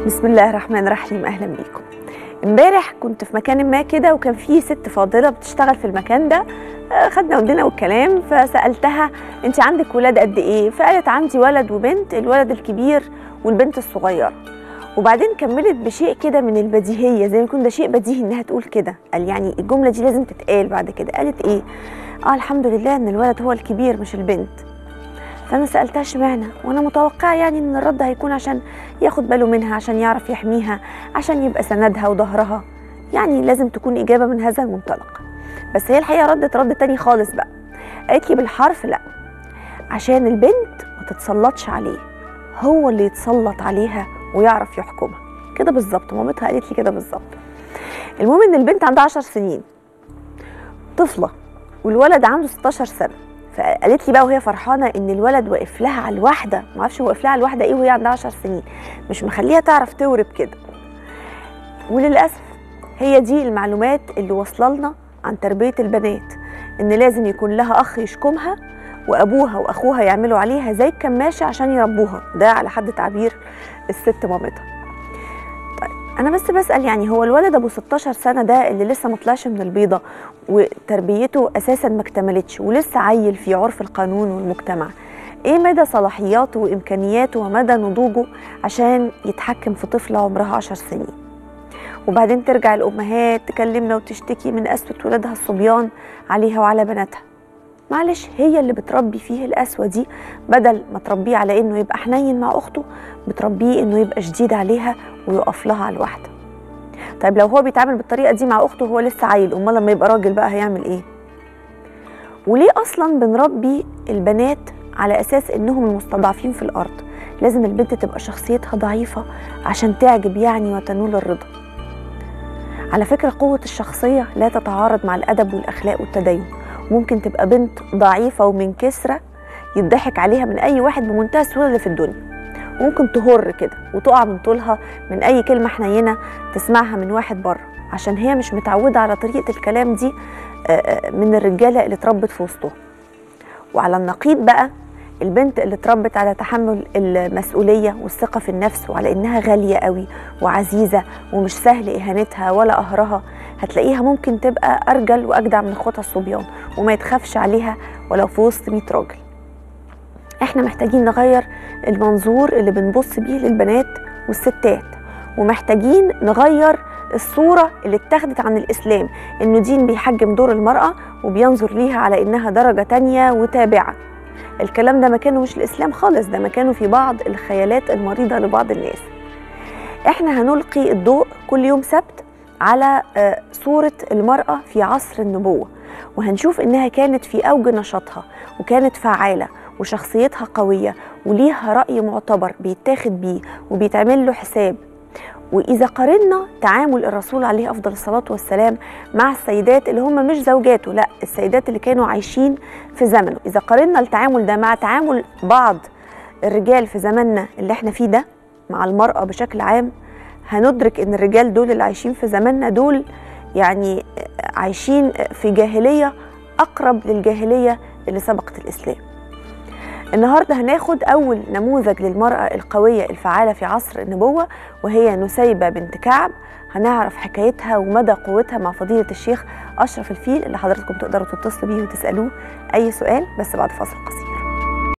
بسم الله الرحمن الرحيم اهلا بيكم امبارح كنت في مكان ما كده وكان في ست فاضله بتشتغل في المكان ده آه، خدنا ودنا والكلام فسالتها انت عندك ولاد قد ايه فقالت عندي ولد وبنت الولد الكبير والبنت الصغيره وبعدين كملت بشيء كده من البديهيه زي ما يكون ده شيء بديهي انها تقول كده قال يعني الجمله دي لازم تتقال بعد كده قالت ايه اه الحمد لله ان الولد هو الكبير مش البنت فانا سالتها اشمعنى وانا متوقعه يعني ان الرد هيكون عشان ياخد باله منها عشان يعرف يحميها عشان يبقى سندها وظهرها يعني لازم تكون اجابه من هذا المنطلق بس هي الحقيقه ردت رد تاني خالص بقى قالت لي بالحرف لا عشان البنت ما تتسلطش عليه هو اللي يتسلط عليها ويعرف يحكمها كده بالظبط مامتها قالت لي كده بالظبط المهم ان البنت عندها 10 سنين طفله والولد عنده 16 سنه فقالت لي بقى وهي فرحانه ان الولد واقف لها على الواحده ما اعرفش هو واقف لها على الواحده ايه وهي عندها 10 سنين مش مخليها تعرف تورب كده وللاسف هي دي المعلومات اللي واصله لنا عن تربيه البنات ان لازم يكون لها اخ يشكمها وابوها واخوها يعملوا عليها زي الكماشه عشان يربوها ده على حد تعبير الست مامتها طيب انا بس بسال يعني هو الولد ابو 16 سنه ده اللي لسه ما طلعش من البيضه وتربيته اساسا ما اكتملتش ولسه عيل في عرف القانون والمجتمع ايه مدى صلاحياته وامكانياته ومدى نضوجه عشان يتحكم في طفله عمرها 10 سنين وبعدين ترجع الامهات تكلمنا وتشتكي من قسوه ولادها الصبيان عليها وعلى بناتها معلش هي اللي بتربي فيه القسوه دي بدل ما تربيه على انه يبقى حنين مع اخته بتربيه انه يبقى شديد عليها ويقف لها على الواحده طيب لو هو بيتعامل بالطريقه دي مع اخته وهو لسه عيل امال لما يبقى راجل بقى هيعمل ايه وليه اصلا بنربي البنات على اساس انهم المستضعفين في الارض لازم البنت تبقى شخصيتها ضعيفه عشان تعجب يعني وتنول الرضا على فكره قوه الشخصيه لا تتعارض مع الادب والاخلاق والتدين ممكن تبقى بنت ضعيفه ومن كسره يضحك عليها من اي واحد بمنتهى السهوله اللي في الدنيا وممكن تهر كده وتقع من طولها من اي كلمه حنينه تسمعها من واحد بره عشان هي مش متعوده على طريقه الكلام دي آه، آه، من الرجاله اللي اتربت في وسطهم وعلى النقيض بقى البنت اللي اتربت على تحمل المسؤوليه والثقه في النفس وعلى انها غاليه قوي وعزيزه ومش سهل اهانتها ولا قهرها هتلاقيها ممكن تبقى ارجل واجدع من اخواتها الصبيان وما يتخافش عليها ولو في وسط 100 راجل احنا محتاجين نغير المنظور اللي بنبص بيه للبنات والستات ومحتاجين نغير الصورة اللي اتخذت عن الإسلام إنه دين بيحجم دور المرأة وبينظر ليها على إنها درجة تانية وتابعة الكلام ده مكانه مش الإسلام خالص ده مكانه في بعض الخيالات المريضة لبعض الناس احنا هنلقي الضوء كل يوم سبت على آه، صورة المرأة في عصر النبوة وهنشوف إنها كانت في أوج نشاطها وكانت فعالة وشخصيتها قوية وليها رأي معتبر بيتاخد بيه وبيتعمل له حساب وإذا قارنا تعامل الرسول عليه أفضل الصلاة والسلام مع السيدات اللي هم مش زوجاته لا السيدات اللي كانوا عايشين في زمنه إذا قارنا التعامل ده مع تعامل بعض الرجال في زماننا اللي احنا فيه ده مع المرأة بشكل عام هندرك ان الرجال دول اللي عايشين في زماننا دول يعني عايشين في جاهلية أقرب للجاهلية اللي سبقت الإسلام النهارده هناخد أول نموذج للمرأة القوية الفعالة في عصر النبوة وهي نسيبة بنت كعب هنعرف حكايتها ومدى قوتها مع فضيلة الشيخ أشرف الفيل اللي حضراتكم تقدروا تتصلوا بيه وتسألوه أي سؤال بس بعد فاصل قصير